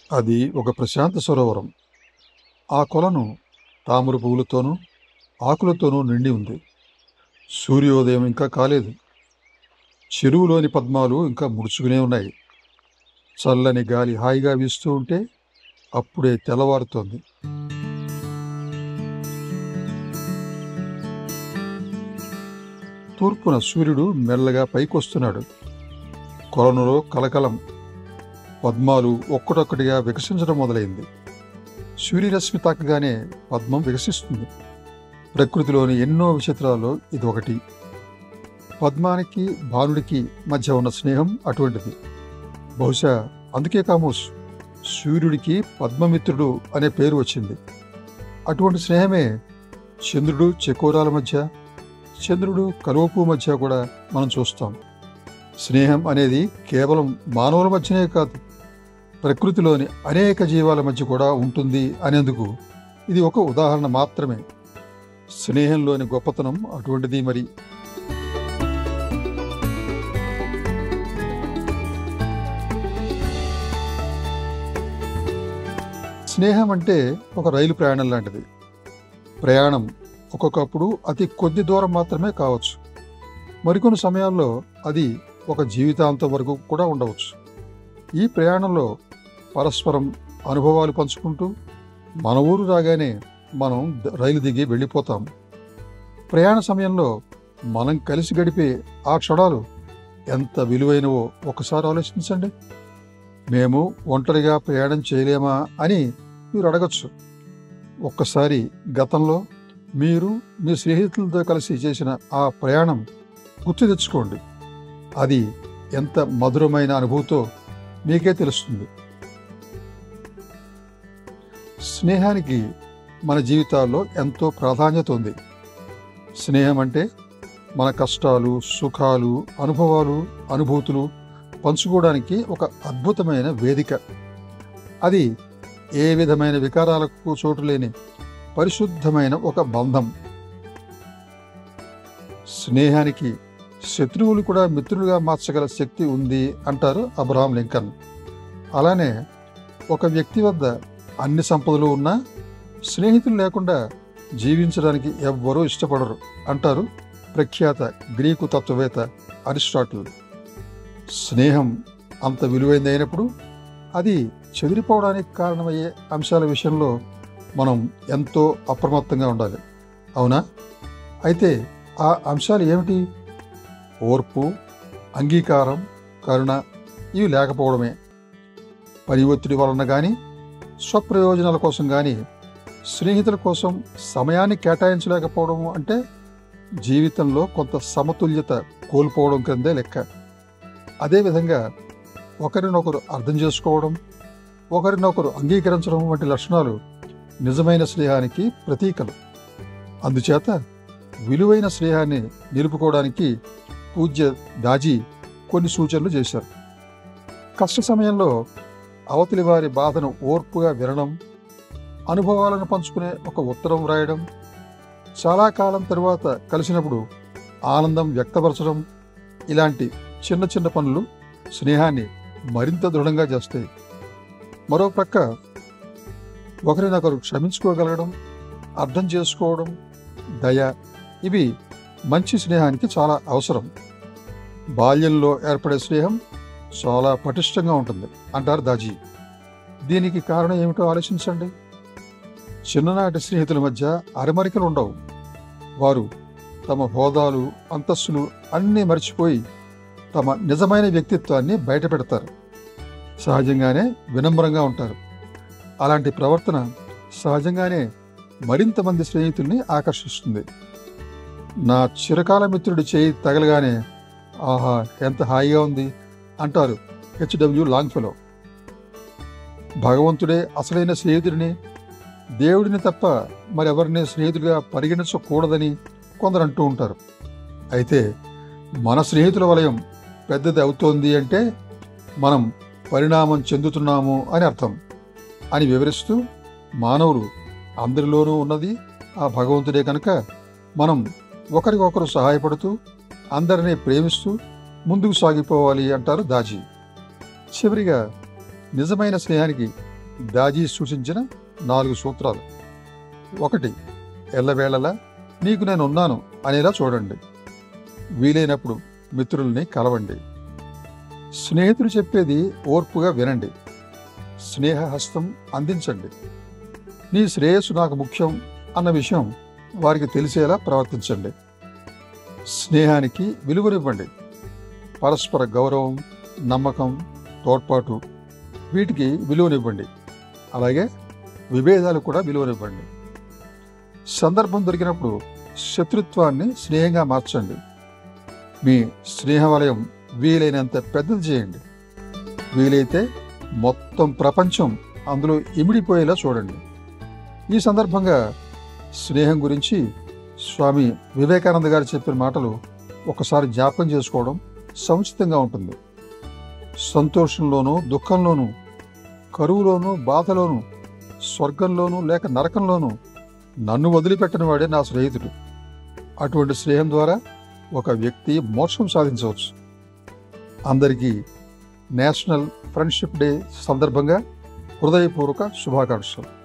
అది ఒక ప్రశాంత సరోవరం ఆ కొలను తామర పువ్వులతోనూ ఆకులతోనూ నిండి ఉంది సూర్యోదయం ఇంకా కాలేదు చెరువులోని పద్మాలు ఇంకా ముడుచుకునే ఉన్నాయి చల్లని గాలి హాయిగా వీస్తూ ఉంటే అప్పుడే తెల్లవారుతోంది తూర్పున సూర్యుడు మెల్లగా పైకొస్తున్నాడు కొలనులో కలకలం పద్మాలు ఒక్కటొక్కటిగా వికసించడం మొదలైంది సూర్యరశ్మి తాకగానే పద్మం వికసిస్తుంది ప్రకృతిలోని ఎన్నో విచిత్రాల్లో ఇది ఒకటి పద్మానికి భానుడికి మధ్య ఉన్న స్నేహం అటువంటిది బహుశా అందుకే కామోస్ సూర్యుడికి పద్మమిత్రుడు అనే పేరు వచ్చింది అటువంటి స్నేహమే చంద్రుడు చెకోరాల మధ్య చంద్రుడు కలువపు మధ్య కూడా మనం చూస్తాం స్నేహం అనేది కేవలం మానవుల మధ్యనే కాదు ప్రకృతిలోని అనేక జీవాల మధ్య కూడా ఉంటుంది అనేందుకు ఇది ఒక ఉదాహరణ మాత్రమే స్నేహంలోని గొప్పతనం అటువంటిది మరి స్నేహం అంటే ఒక రైలు ప్రయాణం లాంటిది ప్రయాణం ఒక్కొక్కప్పుడు అతి కొద్ది దూరం మాత్రమే కావచ్చు మరికొన్ని సమయాల్లో అది ఒక జీవితాంతం వరకు కూడా ఉండవచ్చు ఈ ప్రయాణంలో పరస్పరం అనుభవాలు పంచుకుంటూ మన ఊరు రాగానే మనం ద- రైలు దిగి వెళ్ళిపోతాం ప్రయాణ సమయంలో మనం కలిసి గడిపే ఆ క్షణాలు ఎంత విలువైనవో ఒకసారి ఆలోచించండి మేము ఒంటరిగా ప్రయాణం చేయలేమా అని మీరు అడగచ్చు ఒక్కసారి గతంలో మీరు మీ స్నేహితులతో కలిసి చేసిన ఆ ప్రయాణం గుర్తు తెచ్చుకోండి అది ఎంత మధురమైన అనుభూతో మీకే తెలుస్తుంది స్నేహానికి మన జీవితాల్లో ఎంతో ప్రాధాన్యత ఉంది స్నేహం అంటే మన కష్టాలు సుఖాలు అనుభవాలు అనుభూతులు పంచుకోవడానికి ఒక అద్భుతమైన వేదిక అది ఏ విధమైన వికారాలకు చోటు లేని పరిశుద్ధమైన ఒక బంధం స్నేహానికి శత్రువులు కూడా మిత్రులుగా మార్చగల శక్తి ఉంది అంటారు అబ్రహాం లింకన్ అలానే ఒక వ్యక్తి వద్ద అన్ని సంపదలు ఉన్నా స్నేహితులు లేకుండా జీవించడానికి ఎవ్వరూ ఇష్టపడరు అంటారు ప్రఖ్యాత గ్రీకు తత్వవేత్త అరిస్టాటిల్ స్నేహం అంత విలువైంది అయినప్పుడు అది చెదిరిపోవడానికి కారణమయ్యే అంశాల విషయంలో మనం ఎంతో అప్రమత్తంగా ఉండాలి అవునా అయితే ఆ అంశాలు ఏమిటి ఓర్పు అంగీకారం కరుణ ఇవి లేకపోవడమే పని ఒత్తిడి వలన కానీ స్వప్రయోజనాల కోసం కానీ స్నేహితుల కోసం సమయాన్ని కేటాయించలేకపోవడం అంటే జీవితంలో కొంత సమతుల్యత కోల్పోవడం కిందే లెక్క అదేవిధంగా ఒకరినొకరు అర్థం చేసుకోవడం ఒకరినొకరు అంగీకరించడం వంటి లక్షణాలు నిజమైన స్నేహానికి ప్రతీకలు అందుచేత విలువైన స్నేహాన్ని నిలుపుకోవడానికి పూజ్య దాజీ కొన్ని సూచనలు చేశారు కష్ట సమయంలో అవతలి వారి బాధను ఓర్పుగా వినడం అనుభవాలను పంచుకునే ఒక ఉత్తరం వ్రాయడం చాలా కాలం తరువాత కలిసినప్పుడు ఆనందం వ్యక్తపరచడం ఇలాంటి చిన్న చిన్న పనులు స్నేహాన్ని మరింత దృఢంగా చేస్తాయి మరో ప్రక్క ఒకరినొకరు క్షమించుకోగలగడం అర్థం చేసుకోవడం దయ ఇవి మంచి స్నేహానికి చాలా అవసరం బాల్యంలో ఏర్పడే స్నేహం చాలా పటిష్టంగా ఉంటుంది అంటారు దాజీ దీనికి కారణం ఏమిటో ఆలోచించండి చిన్ననాటి స్నేహితుల మధ్య అరమరికలు ఉండవు వారు తమ హోదాలు అంతస్తులు అన్నీ మర్చిపోయి తమ నిజమైన వ్యక్తిత్వాన్ని బయటపెడతారు సహజంగానే వినమ్రంగా ఉంటారు అలాంటి ప్రవర్తన సహజంగానే మరింత మంది స్నేహితుల్ని ఆకర్షిస్తుంది నా చిరకాల మిత్రుడి చేయి తగలగానే ఆహా ఎంత హాయిగా ఉంది అంటారు హెచ్డబ్ల్యూ లాంగ్ఫెలో భగవంతుడే అసలైన స్నేహితుడిని దేవుడిని తప్ప మరెవరిని స్నేహితుడిగా పరిగణించకూడదని కొందరు అంటూ ఉంటారు అయితే మన స్నేహితుల వలయం పెద్దది అవుతోంది అంటే మనం పరిణామం చెందుతున్నాము అని అర్థం అని వివరిస్తూ మానవులు అందరిలోనూ ఉన్నది ఆ భగవంతుడే కనుక మనం ఒకరికొకరు సహాయపడుతూ అందరినీ ప్రేమిస్తూ ముందుకు సాగిపోవాలి అంటారు దాజీ చివరిగా నిజమైన స్నేహానికి దాజీ సూచించిన నాలుగు సూత్రాలు ఒకటి ఎల్లవేళలా నీకు నేను ఉన్నాను అనేలా చూడండి వీలైనప్పుడు మిత్రుల్ని కలవండి స్నేహితుడు చెప్పేది ఓర్పుగా వినండి స్నేహహస్తం అందించండి నీ శ్రేయస్సు నాకు ముఖ్యం అన్న విషయం వారికి తెలిసేలా ప్రవర్తించండి స్నేహానికి విలువనివ్వండి పరస్పర గౌరవం నమ్మకం తోడ్పాటు వీటికి విలువనివ్వండి అలాగే విభేదాలు కూడా విలువనివ్వండి సందర్భం దొరికినప్పుడు శత్రుత్వాన్ని స్నేహంగా మార్చండి మీ స్నేహ వలయం వీలైనంత పెద్దది చేయండి వీలైతే మొత్తం ప్రపంచం అందులో ఇమిడిపోయేలా చూడండి ఈ సందర్భంగా స్నేహం గురించి స్వామి వివేకానంద గారు చెప్పిన మాటలు ఒకసారి జ్ఞాపకం చేసుకోవడం సముచితంగా ఉంటుంది సంతోషంలోనూ దుఃఖంలోనూ కరువులోనూ బాధలోనూ స్వర్గంలోనూ లేక నరకంలోనూ నన్ను వదిలిపెట్టని వాడే నా స్నేహితుడు అటువంటి స్నేహం ద్వారా ఒక వ్యక్తి మోక్షం సాధించవచ్చు అందరికీ నేషనల్ ఫ్రెండ్షిప్ డే సందర్భంగా హృదయపూర్వక శుభాకాంక్షలు